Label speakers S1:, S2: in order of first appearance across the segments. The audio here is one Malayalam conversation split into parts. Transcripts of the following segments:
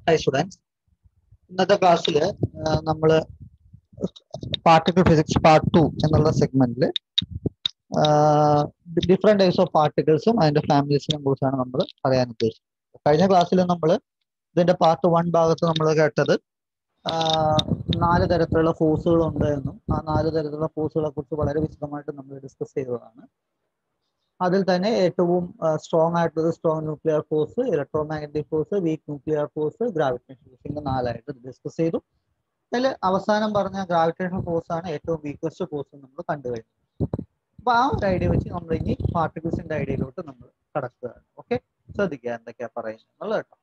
S1: ഹൈ സ്റ്റുഡൻസ് ഇന്നത്തെ ക്ലാസ്സിൽ നമ്മൾ പാർട്ടിക്കിൾ ഫിസിക്സ് പാർട്ട് ടു എന്നുള്ള സെഗ്മെന്റിൽ ഡിഫറെന്റ് ടൈപ്സ് ഓഫ് പാർട്ടിക്കിൾസും അതിന്റെ ഫാമിലീസിനെ കുറിച്ചാണ് നമ്മൾ പറയാൻ ഉദ്ദേശിച്ചത് കഴിഞ്ഞ ക്ലാസ്സിൽ നമ്മൾ ഇതിന്റെ പാർട്ട് വൺ ഭാഗത്ത് നമ്മൾ കേട്ടത് നാല് തരത്തിലുള്ള ഫോഴ്സുകൾ ഉണ്ട് എന്നും ആ നാല് തരത്തിലുള്ള ഫോഴ്സുകളെ കുറിച്ച് വളരെ വിശദമായിട്ട് നമ്മൾ ഡിസ്കസ് ചെയ്തതാണ് അതിൽ തന്നെ ഏറ്റവും സ്ട്രോങ് ആയിട്ടുള്ളത് strong nuclear force electromagnetic force weak nuclear force gravitation force ഇങ്ങനെ നാലായിട്ട് ഡിസ്കസ് ചെയ്തു അതിൽ അവസാനം പറഞ്ഞ ഗ്രാവിറ്റേഷൻ ഫോഴ്സ് ആണ് ഏറ്റവും വീക്കസ്റ്റ് ഫോഴ്സ് നമ്മൾ കണ്ടു കഴിഞ്ഞു അപ്പൊ ആ ഒരു ഐഡിയ വെച്ച് നമ്മൾ ഇനി പാർട്ടിക്കിൾസിന്റെ ഐഡിയയിലോട്ട് നമ്മൾ കടക്കുകയാണ് ഓക്കെ ശ്രദ്ധിക്കുക എന്തൊക്കെയാ പറയുന്നത് എന്നുള്ളത് കേട്ടോ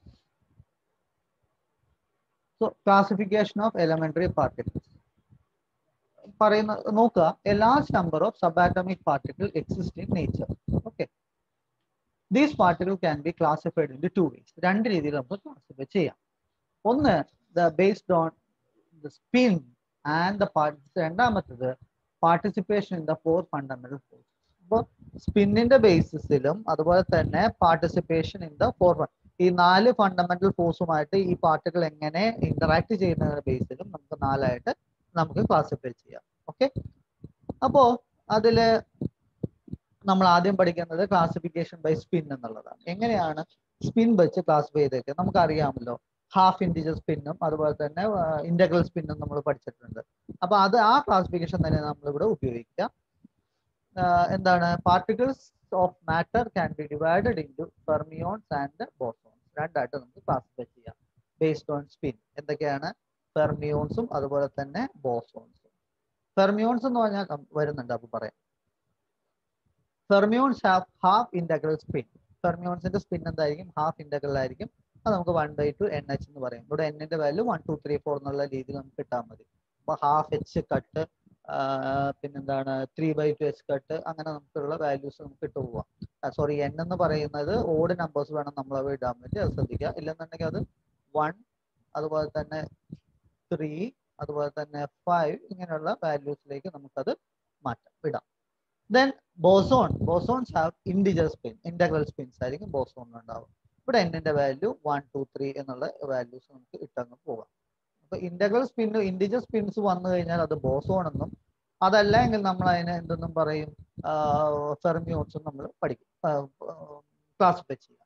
S1: so classification of elementary particles പറയുന്ന നോക്കുക a large number of subatomic particle exist in nature okay these particle can be classified in two ways രണ്ട് രീതിയിൽ നമുക്ക് ക്ലാസിഫൈ ചെയ്യാം ഒന്ന് the based on the spin and the രണ്ടാമത്തത് participation in the four fundamental force അപ്പോൾ സ്പിന്നിന്റെ ബേസിസിലും അതുപോലെ തന്നെ പാർട്ടിസിപ്പേഷൻ ഇൻ ദ ഫോർ ഈ നാല് ഫണ്ടമെന്റൽ ഫോഴ്സുമായിട്ട് ഈ പാർട്ടിക്കിൾ എങ്ങനെ ഇന്ററാക്ട് ചെയ്യുന്നതിന്റെ ബേസിലും നമുക്ക് നാലായിട്ട് നമുക്ക് ക്ലാസിഫൈ ചെയ്യാം ഓക്കെ അപ്പോ അതില് നമ്മൾ ആദ്യം പഠിക്കുന്നത് ക്ലാസിഫിക്കേഷൻ ബൈ സ്പിൻ എന്നുള്ളതാണ് എങ്ങനെയാണ് സ്പിൻ വെച്ച് ക്ലാസിഫൈ ചെയ്തേക്കുക നമുക്ക് അറിയാമല്ലോ ഹാഫ് ഇൻഡിജർ സ്പിന്നും അതുപോലെ തന്നെ ഇന്റഗ്രൽ സ്പിന്നും നമ്മൾ പഠിച്ചിട്ടുണ്ട് അപ്പൊ അത് ആ ക്ലാസിഫിക്കേഷൻ തന്നെ നമ്മൾ ഇവിടെ ഉപയോഗിക്കാം എന്താണ് particles of matter can be divided into fermions and bosons രണ്ടായിട്ട് നമുക്ക് ക്ലാസിഫൈ ചെയ്യാം ബേസ്ഡ് ഓൺ സ്പിൻ എന്തൊക്കെയാണ് ഫെർമിയോൺസും അതുപോലെ തന്നെ ബോസോൺസും ഫെർമിയോൺസ് എന്ന് പറഞ്ഞാൽ വരുന്നുണ്ട് അപ്പൊ പറയാം fermions have half integral spin ഫെർമിയോൺസിന്റെ സ്പിൻ എന്തായിരിക്കും ഹാഫ് ഇന്റഗ്രൽ ആയിരിക്കും അത് നമുക്ക് one by two n h എന്ന് പറയും ഇവിടെ എന്നിന്റെ value one two three four എന്നുള്ള രീതിയിൽ നമുക്ക് കിട്ടാൻ മതി അപ്പൊ ഹാഫ് എച്ച് കട്ട് പിന്നെന്താണ് three by two h cut അങ്ങനെ നമുക്കുള്ള വാല്യൂസ് നമുക്ക് ഇട്ട് പോവാം സോറി എൻ എന്ന് പറയുന്നത് ഓഡ് നമ്പേഴ്സ് വേണം നമ്മൾ അവ ഇടാൻ വേണ്ടി അത് ശ്രദ്ധിക്കുക ഇല്ലെന്നുണ്ടെങ്കിൽ അത് വൺ അതുപോലെ തന്നെ ത്രീ അതുപോലെ തന്നെ ഫൈവ് ഇങ്ങനെയുള്ള വാല്യൂസിലേക്ക് നമുക്കത് മാറ്റാം ഇടാം then boson bosons have integer spin integral spins ആയിരിക്കും ബോസോണിൽ ഉണ്ടാവും ഇവിടെ എന്നിന്റെ വാല്യൂ വൺ ടു ത്രീ എന്നുള്ള വാല്യൂസ് നമുക്ക് ഇട്ടങ്ങ് പോകാം അപ്പൊ ഇന്റഗ്രൽ സ്പിൻ ഇൻഡിജർ സ്പിൻസ് വന്നു കഴിഞ്ഞാൽ അത് ബോസോൺ എന്നും അതല്ല എങ്കിൽ നമ്മൾ അതിനെ എന്തെന്നും പറയും ഫെർമിയോൺസും നമ്മൾ പഠിക്കും ക്ലാസിഫൈ ചെയ്യാം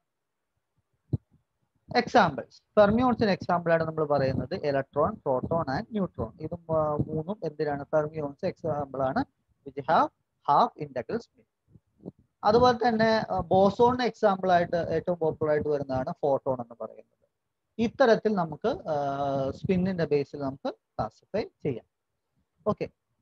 S1: എക്സാമ്പിൾസ് ഫെർമിയോൺസിന് എക്സാമ്പിൾ ആണ് നമ്മൾ പറയുന്നത് ഇലക്ട്രോൺ പ്രോട്ടോൺ ആൻഡ് ന്യൂട്രോൺ ഇതും മൂന്നും എന്തിനാണ് ഫെർമിയോൺസ് എക്സാമ്പിൾ ആണ് which have half integral spin അതുപോലെ തന്നെ ബോസോണിന് എക്സാമ്പിൾ ആയിട്ട് ഏറ്റവും പോപ്പുലർ ആയിട്ട് വരുന്നതാണ് ഫോട്ടോൺ എന്ന് പറയുന്നത് ഇത്തരത്തിൽ നമുക്ക് സ്പിന്നിന്റെ ബേസിൽ നമുക്ക് ക്ലാസിഫൈ ചെയ്യാം ഓക്കെ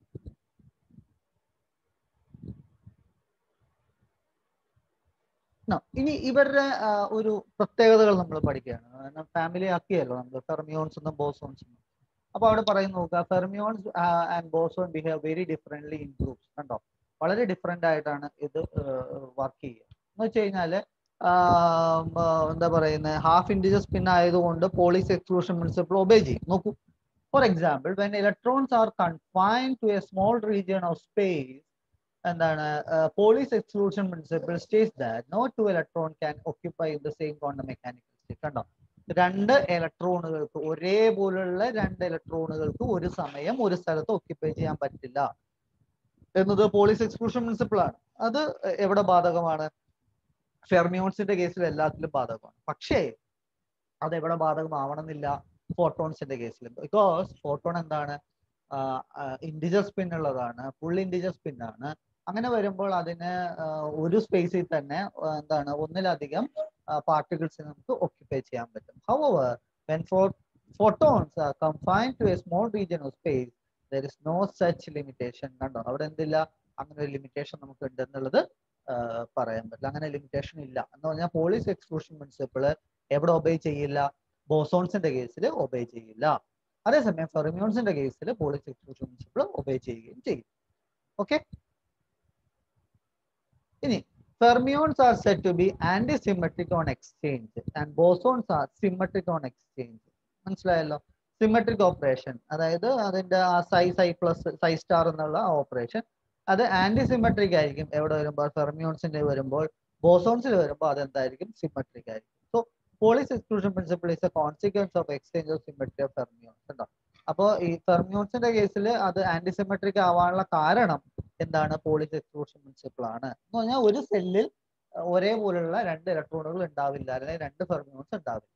S1: ഇനി ഇവരുടെ ഒരു പ്രത്യേകതകൾ നമ്മൾ പഠിക്കുകയാണ് ഫാമിലി ആക്കിയല്ലോ നമ്മൾ ഫെർമിയോൺസ് എന്നും ബോസോൺസ് എന്നും അപ്പൊ അവിടെ പറയുന്നു നോക്കുക fermions and boson behave very differently in groups കണ്ടോ വളരെ ഡിഫറെന്റ് ആയിട്ടാണ് ഇത് വർക്ക് ചെയ്യുക എന്ന് വെച്ച് കഴിഞ്ഞാല് എന്താ പറയുന്നത് ഹാഫ് ഇൻഡിജർ സ്പിൻ ആയതുകൊണ്ട് പോളിസ് എക്സ്ക്ലൂഷൻ പ്രിൻസിപ്പിൾ ഒബേ ചെയ്യും നോക്കൂ for example when electrons are confine to a small region of space എന്താണ് Pauli's exclusion principle states that no two electron can occupy the same quantum mechanical state കണ്ടോ രണ്ട് ഇലക്ട്രോണുകൾക്ക് ഒരേപോലുള്ള രണ്ട് ഇലക്ട്രോണുകൾക്ക് ഒരു സമയം ഒരു സ്ഥലത്ത് ഓക്യുപ്പൈ ചെയ്യാൻ പറ്റില്ല എന്നത് പോളിസ് എക്സ്ക്ലൂഷൻ പ്രിൻസിപ്പിൾ ആണ് അത് എവിടെ ബാധകമാണ് ഫെർമിയോൺസിന്റെ കേസിൽ എല്ലാത്തിലും ബാധകമാണ് പക്ഷേ അത് എവിടെ ബാധകമാവണമെന്നില്ല ഫോട്ടോൺസിന്റെ കേസിലും ബിക്കോസ് ഫോട്ടോൺ എന്താണ് ഇൻഡിജർ സ്പിൻ ഉള്ളതാണ് ഫുൾ ഇൻഡിജർ സ്പിൻ ആണ് അങ്ങനെ വരുമ്പോൾ അതിന് ഒരു സ്പേസിൽ തന്നെ എന്താണ് ഒന്നിലധികം പാർട്ടിക്കിൾസിനെ നമുക്ക് ഓക്യുപ്പൈ ചെയ്യാൻ പറ്റും however when photons are confine to a small region of space there is no such limitation കണ്ടോ അവിടെ എന്തില്ല അങ്ങനെ ഒരു ലിമിറ്റേഷൻ നമുക്ക് ഉണ്ട് എന്നുള്ളത് പറയാൻ പറ്റില്ല അങ്ങനെ ലിമിറ്റേഷൻ ഇല്ല എന്ന് പറഞ്ഞാൽ പോളിസ് എക്സ്ക്ലൂഷൻ പ്രിൻസിപ്പിള് എവിടെ ഒബേ ചെയ്യില്ല ബോസോൺസിന്റെ കേസിൽ ഒബേ ചെയ്യില്ല അതേസമയം ഫെർമിയോൺസിന്റെ കേസിൽ പോളിസ് എക്സ്ക്ലൂഷൻ പ്രിൻസിപ്പിൾ ഒബേ ചെയ്യുകയും ചെയ്യും ഓക്കെ ഇനി fermions are set to be anti symmetric on exchange and bosons are symmetric on exchange മനസ്സിലായല്ലോ സിമെട്രിക് ഓപ്പറേഷൻ അതായത് അതിന്റെ ആ psi psi plus psi star എന്നുള്ള ഓപ്പറേഷൻ അത് ആന്റി സിമെട്രിക് ആയിരിക്കും എവിടെ വരുമ്പോൾ ഫെർമിയോൺസിന്റെ വരുമ്പോൾ ബോസോൺസിൽ വരുമ്പോൾ അതെന്തായിരിക്കും സിമെട്രിക് ആയിരിക്കും so Pauli's exclusion principle is a consequence of exchange of symmetry of fermions ഉണ്ടോ അപ്പോൾ ഈ ഫെർമിയോൺസിന്റെ കേസിൽ അത് ആന്റിസിമെട്രിക് ആവാനുള്ള കാരണം എന്താണ് പോളിസ് എക്സ്ക്ലൂഷൻ പ്രിൻസിപ്പിൾ ആണ് എന്ന് പറഞ്ഞാൽ ഒരു സെല്ലിൽ ഒരേപോലുള്ള രണ്ട് ഇലക്ട്രോണുകൾ ഉണ്ടാവില്ല അല്ലെങ്കിൽ രണ്ട് ഫെർമിയോൺസ് ഉണ്ടാവില്ല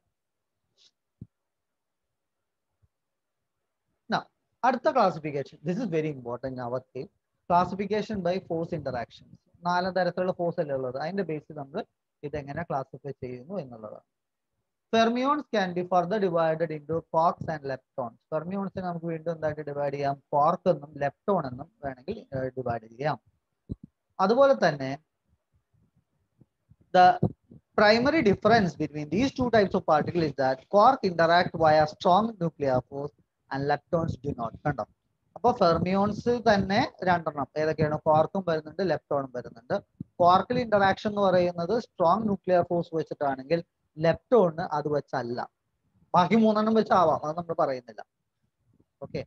S1: Now, അടുത്ത classification this is very important അവർ case classification by force interactions നാല് തരത്തിലുള്ള ഫോഴ്സ് അല്ലേ ഉള്ളത് അതിന്റെ ബേസിൽ നമ്മൾ ഇതെങ്ങനെ ക്ലാസിഫൈ ചെയ്യുന്നു എന്നുള്ളതാണ് fermions can be further divided into quarks and leptons ഫെർമിയോൺസിനെ നമുക്ക് വീണ്ടും എന്തായിട്ട് ഡിവൈഡ് ചെയ്യാം കോർക്ക് എന്നും ലെപ്റ്റോൺ എന്നും വേണമെങ്കിൽ ഡിവൈഡ് ചെയ്യാം അതുപോലെ തന്നെ the primary difference between these two types of particles is that quark interact via strong nuclear force and leptons do not കണ്ടോ അപ്പൊ ഫെർമിയോൺസ് തന്നെ രണ്ടെണ്ണം ഏതൊക്കെയാണ് ക്വാർക്കും വരുന്നുണ്ട് ലെപ്റ്റോണും വരുന്നുണ്ട് ക്വാർക്കിൽ ഇന്ററാക്ഷൻ എന്ന് പറയുന്നത് സ്ട്രോങ് ന്യൂക്ലിയർ ഫോഴ്സ് വെച്ചിട്ടാണെങ്കിൽ ലെപ്റ്റോണിന് അത് വെച്ചല്ല ബാക്കി മൂന്നെണ്ണം വെച്ചാവാം അത് നമ്മൾ പറയുന്നില്ല ഓക്കെ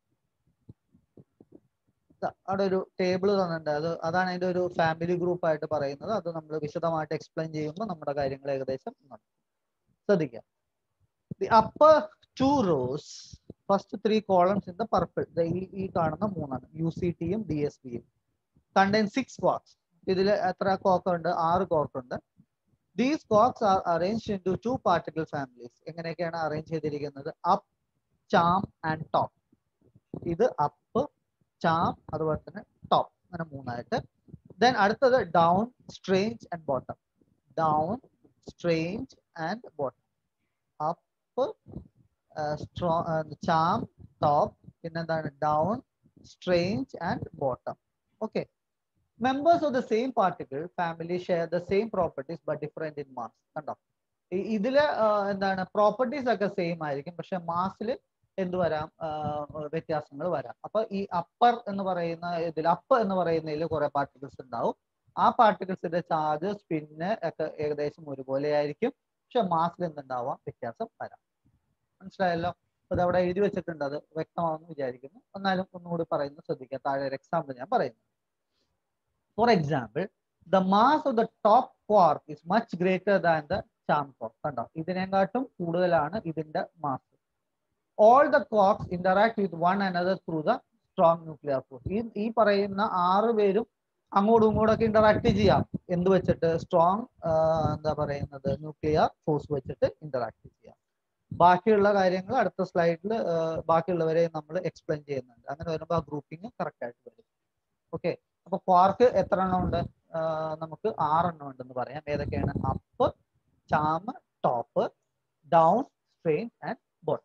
S1: അവിടെ ഒരു ടേബിൾ തന്നിട്ടുണ്ട് അത് അതാണ് അതിന്റെ ഒരു ഫാമിലി ഗ്രൂപ്പ് ആയിട്ട് പറയുന്നത് അത് നമ്മൾ വിശദമായിട്ട് എക്സ്പ്ലെയിൻ ചെയ്യുമ്പോൾ നമ്മുടെ കാര്യങ്ങൾ ഏകദേശം നടക്കും ശ്രദ്ധിക്കാം the upper two rows first three columns in the purple ഈ ഈ കാണുന്ന മൂന്നാണ് യു സി ടിയും ഡി എസ് ബിയും കണ്ടെയ്ൻ സിക്സ് കോക്സ് ഇതിൽ എത്ര കോക്ക് ഉണ്ട് ആറ് കോക്ക് ഉണ്ട് these quarks are arrange into two particle families എങ്ങനെയൊക്കെയാണ് അറേഞ്ച് ചെയ്തിരിക്കുന്നത് അപ്പ് ചാം ആൻഡ് ടോപ്പ് ഇത് അപ്പ് ചാം അതുപോലെ തന്നെ ടോപ്പ് അങ്ങനെ മൂന്നായിട്ട് ദെൻ അടുത്തത് down strange and bottom down strange and bottom up straw charm top പിന്നെന്താണ് down strange and bottom okay members of the same particle family share the same properties but different in mass കണ്ടോ ഇതില് എന്താണ് പ്രോപ്പർട്ടീസ് ഒക്കെ സെയിം ആയിരിക്കും പക്ഷെ മാസിൽ എന്ത് വരാം വ്യത്യാസങ്ങൾ വരാം അപ്പൊ ഈ അപ്പർ എന്ന് പറയുന്ന ഇതിൽ അപ്പ് എന്ന് പറയുന്നതിൽ കുറെ പാർട്ടിക്കിൾസ് ഉണ്ടാവും ആ പാർട്ടിക്കിൾസിന്റെ ചാർജ് സ്പിന്ന് ഒക്കെ ഏകദേശം ഒരുപോലെ ആയിരിക്കും പക്ഷെ മാസിൽ എന്തുണ്ടാവാം വ്യത്യാസം വരാം മനസ്സിലായല്ലോ അത് അവിടെ എഴുതി വെച്ചിട്ടുണ്ട് അത് വ്യക്തമാണെന്ന് വിചാരിക്കുന്നു എന്നാലും ഒന്നുകൂടി പറയുന്നത് ശ്രദ്ധിക്കുക താഴെ ഒരു എക്സാമ്പിൾ ഞാൻ പറയുന്നു for example the mass of the top quark is much greater than the charm quark കണ്ടോ ഇതിനെക്കാട്ടും കൂടുതലാണ് ഇതിന്റെ mass all the quarks interact with one another through the strong nuclear force ഈ ഈ പറയുന്ന ആറ് പേരും അങ്ങോട്ടും ഇങ്ങോട്ടും ഒക്കെ ഇന്ററാക്ട് ചെയ്യാം എന്ത് വെച്ചിട്ട് സ്ട്രോങ് എന്താ പറയുന്നത് ന്യൂക്ലിയർ ഫോഴ്സ് വെച്ചിട്ട് ഇന്ററാക്ട് ചെയ്യാം ബാക്കിയുള്ള കാര്യങ്ങൾ അടുത്ത സ്ലൈഡിൽ ബാക്കിയുള്ളവരെ നമ്മൾ എക്സ്പ്ലെയിൻ ചെയ്യുന്നുണ്ട് അങ്ങനെ വരുമ്പോൾ ആ ഗ്രൂപ്പിംഗ് കറക്റ്റ് ആയിട്ട് വരും ഓക്കെ അപ്പൊ ക്വാർക്ക് എത്ര എണ്ണം ഉണ്ട് നമുക്ക് ആറെണ്ണം ഉണ്ടെന്ന് പറയാം ഏതൊക്കെയാണ് up charm top down strange and bottom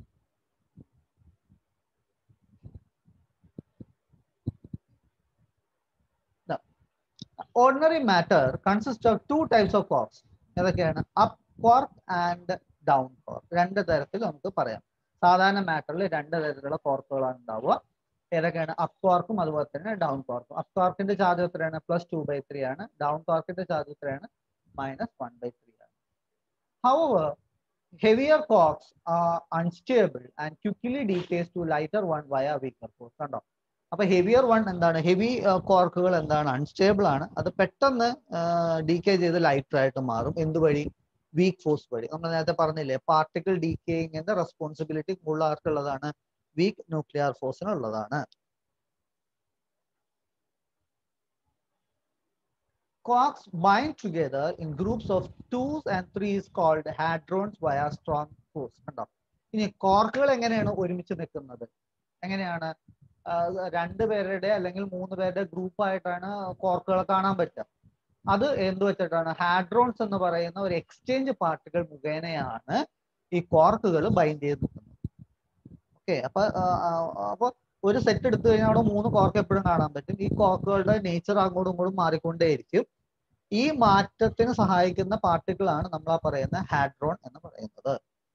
S1: ordinary matter consists of two types of quarks ഏതൊക്കെയാണ് up quark and down quark രണ്ട് തരത്തിൽ നമുക്ക് പറയാം സാധാരണ മാറ്ററിൽ രണ്ട് തരത്തിലുള്ള ക്വാർക്കുകളാണ് ഉണ്ടാവുക ഏതൊക്കെയാണ് അപ്പ് ക്വാർക്കും അതുപോലെ തന്നെ ഡൗൺ ക്വാർക്കും അപ്പ് ക്വാർക്കിന്റെ ചാർജ് എത്രയാണ് പ്ലസ് ടു ബൈ ത്രീ ആണ് ഡൗൺ ക്വാർക്കിന്റെ ചാർജ് എത്രയാണ് മൈനസ് വൺ ബൈ ത്രീ ആണ് however heavier quarks are unstable and quickly ഡീറ്റേൽസ് to lighter one via weaker force കണ്ടോ അപ്പൊ ഹെവിയർ വൺ എന്താണ് ഹെവി കോർക്കുകൾ എന്താണ് അൺസ്റ്റേബിൾ ആണ് അത് പെട്ടെന്ന് ഡീകേ ചെയ്ത് ലൈറ്റർ ആയിട്ട് മാറും എന്തുവഴി വീക്ക് ഫോഴ്സ് വഴി നമ്മൾ നേരത്തെ പറഞ്ഞില്ലേ പാർട്ടിക്കിൾ ഡീക്കേയിങ്ങിന്റെ റെസ്പോൺസിബിലിറ്റി കൂടുതൽ ആർക്കുള്ളതാണ് വീക്ക് ന്യൂക്ലിയർ ഫോഴ്സിനുള്ളതാണ് Quarks bind together in groups of twos and threes called hadrons via strong force. കണ്ടോ ഇനി കോർക്കുകൾ എങ്ങനെയാണ് ഒരുമിച്ച് നിൽക്കുന്നത് എങ്ങനെയാണ് രണ്ട് പേരുടെ അല്ലെങ്കിൽ മൂന്ന് പേരുടെ ഗ്രൂപ്പ് ആയിട്ടാണ് കോർക്കുകൾ കാണാൻ പറ്റുക അത് എന്ത് വെച്ചിട്ടാണ് ഹാഡ്രോൺസ് എന്ന് പറയുന്ന ഒരു എക്സ്ചേഞ്ച് പാർട്ടികൾ മുഖേനയാണ് ഈ കോർക്കുകൾ ബൈൻഡ് ചെയ്ത് നിൽക്കുന്നത് ഓക്കെ അപ്പൊ അപ്പൊ ഒരു സെറ്റ് എടുത്തു കഴിഞ്ഞാൽ അവിടെ മൂന്ന് കോർക്ക് എപ്പോഴും കാണാൻ പറ്റും ഈ കോർക്കുകളുടെ നേച്ചർ അങ്ങോട്ടും ഇങ്ങോട്ടും മാറിക്കൊണ്ടേയിരിക്കും ഈ മാറ്റത്തിന് സഹായിക്കുന്ന പാർട്ടിക്കിൾ ആണ് നമ്മൾ ആ പറയുന്ന ഹാഡ്രോൺ എന്ന് പറയുന്നത്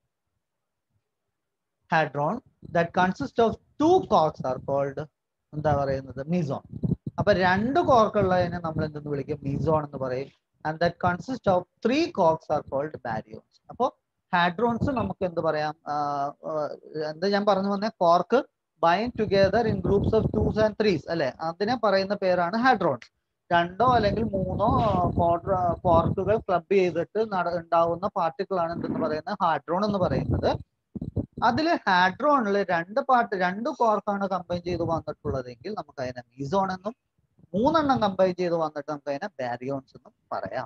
S1: hadron that consist of two quarks are called എന്താ പറയുന്നത് മിസോൺ അപ്പൊ രണ്ട് കോർക്കുള്ളതിനെ നമ്മൾ എന്തെന്ന് വിളിക്കും മിസോൺ എന്ന് പറയും and that consist of three quarks are called baryons അപ്പോൾ ഹാഡ്രോൺസ് നമുക്ക് എന്ത് പറയാം എന്താ ഞാൻ പറഞ്ഞു വന്ന quark bind together in groups of twos and threes അല്ലെ അതിനെ പറയുന്ന പേരാണ് ഹാഡ്രോൺസ് രണ്ടോ അല്ലെങ്കിൽ മൂന്നോ പോർക്കുകൾ ക്ലബ് ചെയ്തിട്ട് നട ഉണ്ടാവുന്ന പാർട്ടിക്കിളാണ് എന്തെന്ന് പറയുന്നത് ഹാഡ്രോൺ എന്ന് പറയുന്നത് അതിൽ ഹാഡ്രോണിൽ രണ്ട് പാർട്ട് രണ്ട് കോർക്കാണ് കമ്പൈൻ ചെയ്ത് വന്നിട്ടുള്ളതെങ്കിൽ നമുക്ക് അതിനെ മീസോൺ എന്നും മൂന്നെണ്ണം കമ്പൈൻ ചെയ്ത് വന്നിട്ട് നമുക്ക് അതിനെ ബാരിയോൺസ് എന്നും പറയാം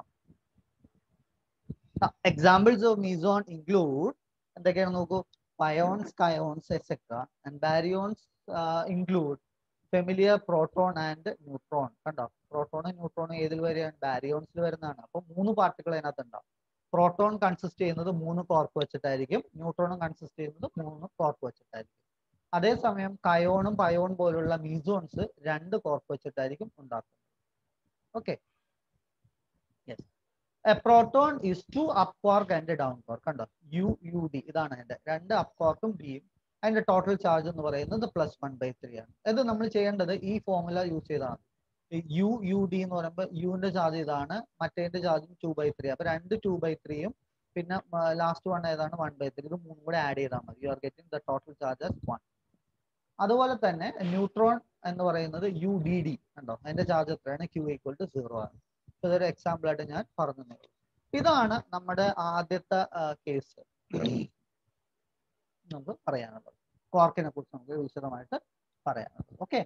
S1: എക്സാമ്പിൾസ് ഓഫ് മീസോൺ ഇൻക്ലൂഡ് എന്തൊക്കെയാണ് നോക്കൂ pions kaons etcetera and baryons include familiar proton and neutron കണ്ടോ പ്രോട്ടോണും ന്യൂട്രോണും ഏതിൽ വരെയാണ് ബാരിയോൺസിൽ വരുന്നതാണ് അപ്പൊ മൂന്ന് പാർട്ടികൾ അതിനകത്ത് ഉണ്ടാവും പ്രോട്ടോൺ കൺസിസ്റ്റ് ചെയ്യുന്നത് മൂന്ന് കോർക്ക് വെച്ചിട്ടായിരിക്കും ന്യൂട്രോണും കൺസിസ്റ്റ് ചെയ്യുന്നത് മൂന്ന് കോർക്ക് വെച്ചിട്ടായിരിക്കും അതേസമയം കയോണും പയോൺ പോലുള്ള മീസോൺസ് രണ്ട് കോർക്ക് വെച്ചിട്ടായിരിക്കും ഉണ്ടാക്കുന്നത് okay yes a proton is two up quark and down quark കണ്ടോ യു യു ഡി ഇതാണ് അതിന്റെ രണ്ട് അപ്പ് കോർക്കും ഡിയും അതിന്റെ ടോട്ടൽ ചാർജ് എന്ന് പറയുന്നത് പ്ലസ് വൺ ബൈ ത്രീ ആണ് ഇത് നമ്മൾ ചെയ്യേണ്ടത് ഈ ഫോർമുല യൂസ് ചെയ്താണ് യു യു ഡി എന്ന് പറയുമ്പോൾ യുവിന്റെ ചാർജ് ഇതാണ് മറ്റേന്റെ ചാർജും ടു ബൈ ത്രീ അപ്പൊ രണ്ട് ടു ബൈ ത്രീയും പിന്നെ ലാസ്റ്റ് വൺ ഏതാണ് വൺ ബൈ ത്രീ ഇത് മൂന്നും കൂടെ ആഡ് ചെയ്താൽ മതി you are getting the total charges one അതുപോലെ തന്നെ ന്യൂട്രോൺ എന്ന് പറയുന്നത് യു ഡി ഡി കണ്ടോ അതിന്റെ ചാർജ് എത്രയാണ് ക്യൂ ഈക്വൽ ടു സീറോ ആണ് ഇതൊരു എക്സാമ്പിൾ ആയിട്ട് ഞാൻ പറഞ്ഞു ഇതാണ് നമ്മുടെ ആദ്യത്തെ കേസ് നമുക്ക് പറയാനുള്ളത് ക്വാർക്കിനെ കുറിച്ച് നമുക്ക് വിശദമായിട്ട് പറയാനുള്ളത് ഓക്കെ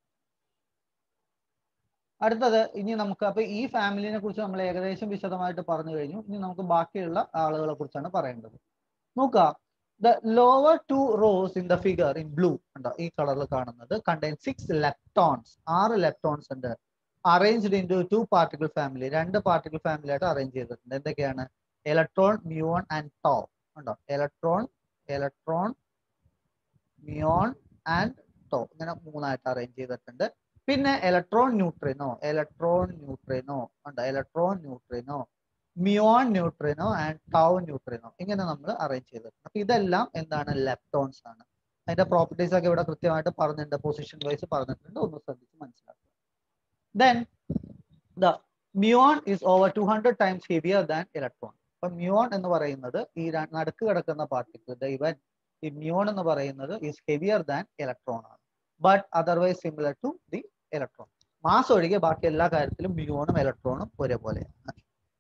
S1: അടുത്തത് ഇനി നമുക്ക് അപ്പൊ ഈ ഫാമിലിനെ കുറിച്ച് നമ്മൾ ഏകദേശം വിശദമായിട്ട് പറഞ്ഞു കഴിഞ്ഞു ഇനി നമുക്ക് ബാക്കിയുള്ള ആളുകളെ കുറിച്ചാണ് പറയേണ്ടത് നോക്കുക the lower two rows in the figure in blue ഉണ്ടോ ഈ കളറിൽ കാണുന്നത് കണ്ടെയ്ൻ സിക്സ് ലെപ്റ്റോൺസ് ആറ് ലെപ്റ്റോൺസ് ഉണ്ട് arranged in two particle family രണ്ട് പാർട്ടിക്കിൾ ഫാമിലി ആയിട്ട് അറേഞ്ച് ചെയ്തിട്ടുണ്ട് എന്തൊക്കെയാണ് ഇലക്ട്രോൺ മ്യൂൺ ആൻഡ് ടോ ഉണ്ടോ electron electron muon and tau ഇങ്ങനെ മൂന്നായിട്ട് അറേഞ്ച് ചെയ്തിട്ടുണ്ട് പിന്നെ ഇലക്ട്രോൺ ന്യൂട്രിനോ ഇലക്ട്രോൺ ന്യൂട്രിനോ ഉണ്ടോ electron neutrino muon neutrino and tau neutrino ഇങ്ങനെ നമ്മൾ അറേഞ്ച് ചെയ്തിട്ടുണ്ട് അപ്പൊ ഇതെല്ലാം എന്താണ് ലെപ്റ്റോൺസ് ആണ് അതിന്റെ പ്രോപ്പർട്ടീസ് ഒക്കെ ഇവിടെ കൃത്യമായിട്ട് പറഞ്ഞിട്ടുണ്ട് പൊസിഷൻ വൈസ് പറഞ്ഞിട്ടുണ്ട് ഒന്ന് ശ്രദ്ധിച്ച് മനസ്സിലാക്കുക then the muon is over two hundred times heavier than electron അപ്പൊ മ്യൂൺ എന്ന് പറയുന്നത് ഈ നടുക്ക് കിടക്കുന്ന പാർട്ടിക്കിൾ ഇവൻ ഈ മ്യൂൺ എന്ന് പറയുന്നത് ഈസ് ഹെവിയർ ദാൻ ഇലക്ട്രോൺ ആണ് but otherwise similar to the electron mass ഒഴികെ ബാക്കി എല്ലാ കാര്യത്തിലും മ്യൂണും ഇലക്ട്രോണും ഒരേപോലെയാണ്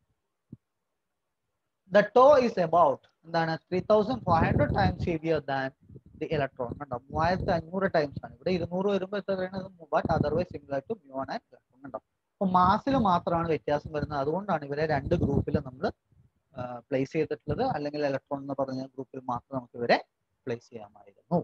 S1: ദ ടോ ഈസ് അബൌട്ട് എന്താണ് three thousand five hundred times heavier than the electron കണ്ടോ മൂവായിരത്തി അഞ്ഞൂറ് ടൈംസ് ആണ് ഇവിടെ ഇരുന്നൂറ് വരുമ്പോൾ എത്രയാണ് but otherwise similar to muon and electron കണ്ടോ അപ്പൊ മാസിൽ മാത്രമാണ് വ്യത്യാസം വരുന്നത് അതുകൊണ്ടാണ് ഇവരെ രണ്ട് ഗ്രൂപ്പിൽ നമ്മൾ പ്ലേസ് ചെയ്തിട്ടുള്ളത് അല്ലെങ്കിൽ ഇലക്ട്രോൺ എന്ന് പറഞ്ഞ ഗ്രൂപ്പിൽ മാത്രം നമുക്ക് ഇവരെ പ്ലേസ് ചെയ്യാമായിരുന്നു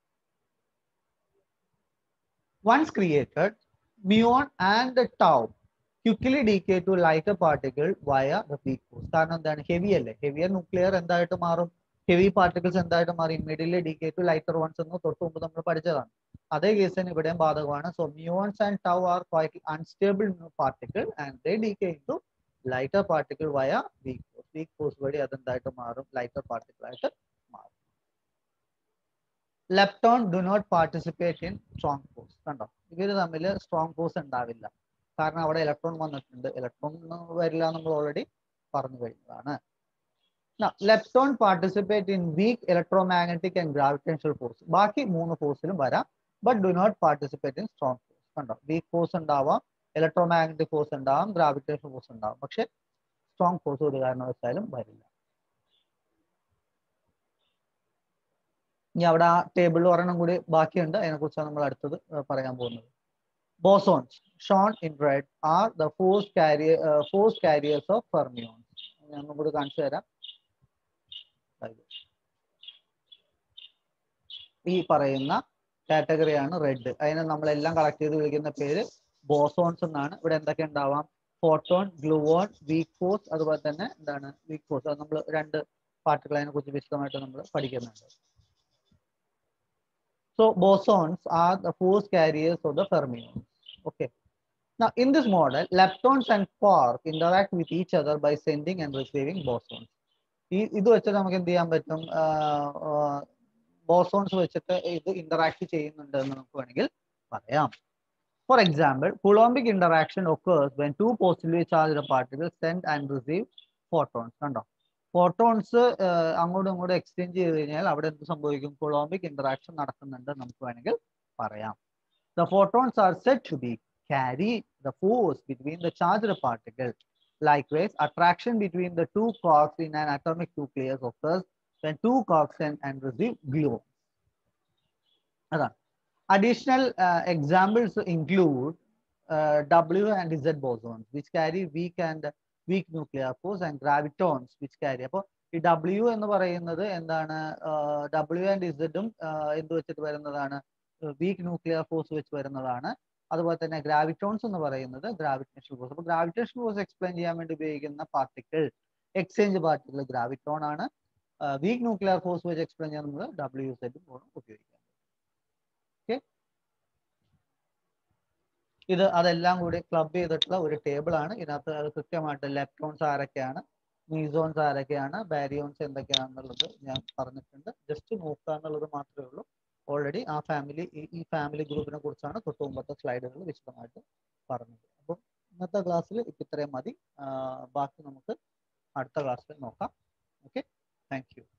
S1: once created, muon and the tau quickly decay to lighter particle via the weak force. കാരണം എന്താണ് ഹെവി അല്ലേ ഹെവിയർ ന്യൂക്ലിയർ എന്തായിട്ട് മാറും ഹെവി പാർട്ടിക്കിൾസ് എന്തായിട്ട് മാറി immediately decay to lighter ones എന്ന് തൊട്ട് മുമ്പ് നമ്മൾ പഠിച്ചതാണ് അതേ കേസിന് ഇവിടെയും ബാധകമാണ് so muons and tau are quite unstable particle and they decay to lighter particle via weak force weak force വഴി അതെന്തായിട്ട് മാറും ലൈറ്റർ പാർട്ടിക്കിൾ ആയിട്ട് മാറും lepton do not participate in strong force കണ്ടോ ഇവർ തമ്മിൽ സ്ട്രോങ് ഫോഴ്സ് ഉണ്ടാവില്ല കാരണം അവിടെ ഇലക്ട്രോൺ വന്നിട്ടുണ്ട് ഇലക്ട്രോൺ വരില്ല നമ്മൾ ഓൾറെഡി പറഞ്ഞു കഴിഞ്ഞതാണ് lepton participate in weak electromagnetic and gravitational force ബാക്കി മൂന്ന് ഫോഴ്സിലും വരാം but do not participate in strong force കണ്ടോ വീക്ക് ഫോഴ്സ് ഉണ്ടാവാം ഇലക്ട്രോമാഗ്നറ്റിക് ഫോഴ്സ് ഉണ്ടാവാം ഗ്രാവിറ്റേഷൻ ഫോഴ്സ് ഉണ്ടാവാം പക്ഷെ സ്ട്രോങ് ഫോഴ്സ് ഒരു കാരണവശാലും വരില്ല ഇനി അവിടെ ആ ടേബിളിൽ ഒരെണ്ണം കൂടി ബാക്കിയുണ്ട് അതിനെക്കുറിച്ചാണ് നമ്മൾ അടുത്തത് പറയാൻ പോകുന്നത് bosons shown in red are the force carrier force carriers of fermions ഞാൻ കൂടി കാണിച്ചു തരാം ഈ പറയുന്ന കാറ്റഗറിയാണ് റെഡ് അതിനെ നമ്മളെല്ലാം കളക്ട് ചെയ്ത് വിളിക്കുന്ന പേര് ബോസോൺസ് എന്നാണ് ഇവിടെ എന്തൊക്കെ ഉണ്ടാവാം ഫോട്ടോൺ ഗ്ലൂവോൺ വീക്ക് ഫോഴ്സ് അതുപോലെ തന്നെ എന്താണ് വീക്ക് ഫോഴ്സ് അത് നമ്മൾ രണ്ട് പാർട്ടികൾ അതിനെ കുറിച്ച് വിശദമായിട്ട് നമ്മൾ പഠിക്കുന്നുണ്ട് So bosons are the force carriers of the fermions. Okay. Now in this model, leptons and quark interact with each other by sending and receiving bosons. ഈ ഇത് വെച്ചിട്ട് നമുക്ക് എന്ത് ചെയ്യാൻ പറ്റും ബോസോൺസ് വെച്ചിട്ട് ഇത് ഇന്ററാക്ട് ചെയ്യുന്നുണ്ട് എന്ന് നമുക്ക് വേണമെങ്കിൽ പറയാം for example coulombic interaction occurs when two positively charged particle send and receive photons കണ്ടോ ഫോട്ടോൺസ് അങ്ങോട്ടും ഇങ്ങോട്ടും എക്സ്ചേഞ്ച് ചെയ്ത് കഴിഞ്ഞാൽ അവിടെ എന്ത് സംഭവിക്കും കൊളോംബിക് ഇന്ററാക്ഷൻ നടക്കുന്നുണ്ട് നമുക്ക് വേണമെങ്കിൽ പറയാം the photons are set to be carry the force between the charged particles. Likewise, attraction between the two quarks in an atomic nucleus occurs when two quarks send and receive gluons. അതാണ് additional uh, examples include uh, W and Z bosons, which carry weak and weak nuclear force, and gravitons, which carry. അപ്പോൾ ഈ W എന്ന് പറയുന്നത് എന്താണ് ഡബ്ല്യു ആൻഡ് ഇസഡും എന്ത് വെച്ചിട്ട് വരുന്നതാണ് വീക്ക് ന്യൂക്ലിയർ ഫോഴ്സ് വെച്ച് വരുന്നതാണ് അതുപോലെ തന്നെ ഗ്രാവിറ്റോൺസ് എന്ന് പറയുന്നത് ഗ്രാവിറ്റേഷൻ ഫോഴ്സ് അപ്പോൾ ഗ്രാവിറ്റേഷൻ ഫോഴ്സ് എക്സ്പ്ലെയിൻ ചെയ്യാൻ വേണ്ടി ഉപയോഗിക്കുന്ന പാർട്ടിക്കിൾ എക്സ്ചേഞ്ച് പാർട്ടിക്കിൾ ഗ്രാവിറ്റോൺ ആണ് വീക്ക് ന്യൂക്ലിയർ ഫോഴ്സ് വെച്ച് എക്സ്പ്ലെയിൻ ചെയ്യാൻ നമ്മൾ ഡബ്ല്യു സെഡും ഉപയോഗിക്കാം ഓക്കെ ഇത് അതെല്ലാം കൂടി ക്ലബ് ചെയ്തിട്ടുള്ള ഒരു ടേബിൾ ആണ് ഇതിനകത്ത് അത് കൃത്യമായിട്ട് ലെപ്റ്റോൺസ് ആരൊക്കെയാണ് മീസോൺസ് ആരൊക്കെയാണ് ബാരിയോൺസ് എന്തൊക്കെയാണെന്നുള്ളത് ഞാൻ പറഞ്ഞിട്ടുണ്ട് ജസ്റ്റ് നോക്കുക എന്നുള്ളത് മാത്രമേ ഉള്ളൂ ഓൾറെഡി ആ ഫാമിലി ഈ ഫാമിലി ഗ്രൂപ്പിനെ കുറിച്ചാണ് തൊട്ട് മുമ്പത്തെ സ്ലൈഡുകൾ വിശദമായിട്ട് പറഞ്ഞത് അപ്പോൾ ഇന്നത്തെ ക്ലാസ്സിൽ ഇപ്പം ഇത്രയും മതി ബാക്കി നമുക്ക് അടുത്ത ക്ലാസ്സിൽ നോക്കാം ഓക്കെ താങ്ക് യു